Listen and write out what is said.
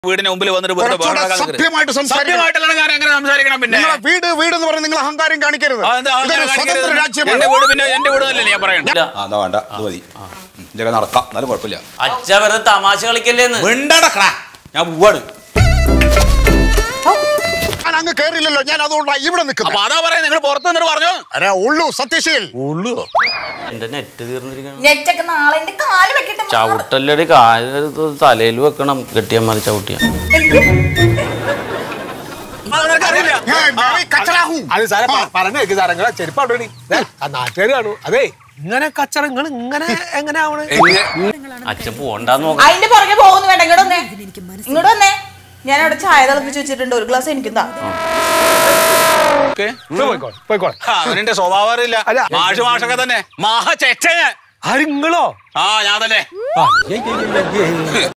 വീടിന് മുമ്പിൽ വന്നിട്ട് വെറുതെ കുറച്ചുകൂടെ ബഹളം ഉണ്ടാക്കാൻ സഭ്യമായിട്ട് നിൽക്കരുത്. സംസാരിക്കണം. സഭ്യമായിട്ടല്ല ഞാൻ എങ്ങനെ സംസാരിക്കണം പിന്നെ നിങ്ങളെ വീട് വീട് എന്ന് പറഞ്ഞ് നിങ്ങൾ അഹങ്കാരം കാണിക്കരുത് ആ, എന്താ അങ്ങനെ ഇതൊരു കാണിക്കരുത്? സ്വതന്ത്ര രാജ്യമാണ് എന്റെ വീട് പിന്നെ എന്റെ വീട് അല്ലേ ഞാൻ പറയണ്ട ഇല്ല ആ എന്നാ വേണ്ട അത് മതി ഇതൊക്കെ നടക്കാം എന്നാലും കുഴപ്പമില്ല അച്ഛ വെറുതെ തമാശ കളിക്കല്ലേന്ന് മിണ്ടടക്കടാ ഞാൻ പോവാണ് ഞാൻ അങ്ങ് കയറിയില്ലല്ലോ ഞാൻ അതുകൊണ്ടാണ് ഇവിടെ അപ്പൊ നിൽക്കുന്നത് അതാ പറയാ നിങ്ങൾ പുറത്ത് നിന്നിട്ട് പറഞ്ഞു അരെ ഉള്ളൂ സത്യശീൽ ഉള്ളു എന്റെ നെറ്റ് തീർന്നിരിക്കണം നെറ്റൊക്കെ നാളെ എന്റെ കാല് വെക്കട്ടെ ചവിട്ടല്ലടി കാല് തലയിൽ വെക്കണം കെട്ടിയാൽ മതി ചവിട്ടിയ അറിയില്ല ഏയ്, മേരി കച്ചറാഹൂ. അത് സാറെ ആ. പറഞ്ഞേക്ക് സാറേ നിങ്ങളെ ചെരുപ്പ് അവിടെ ഇടി. ദേ, ആ നാട്ടുകാർ കാണൂ അതെ ഇങ്ങനെ കച്ചറങ്ങൾ ഇങ്ങനെ എങ്ങനെ ആവണ് അച്ഛൻ പോണ്ടെന്ന് നോക്കാം അതിന്റെ പുറകെ പോകുന്നു വേണ്ട ഇങ്ങോട്ട് വന്നേ ഇങ്ങോട്ട് വന്നേ ഞാൻ അവിടെ ചായ തിളപ്പിച്ച് വെച്ചിട്ടുണ്ട് ഒരു ഗ്ലാസ് എനിക്കും താ ഓക്കെ പോയിക്കോട്ടെ പോയിക്കോട്ടെ അവനെന്റെ സ്വഭാവം അറിയില്ല അല്ല. മാഷ് മാഷൊക്കെ തന്നെ മഹാ ചെറ്റ ഞാൻ ആര് നിങ്ങളോ ആ ഞാൻ തന്നെ ആ, ഏയ്, ഏയ്, ഏയ്, ഏയ്.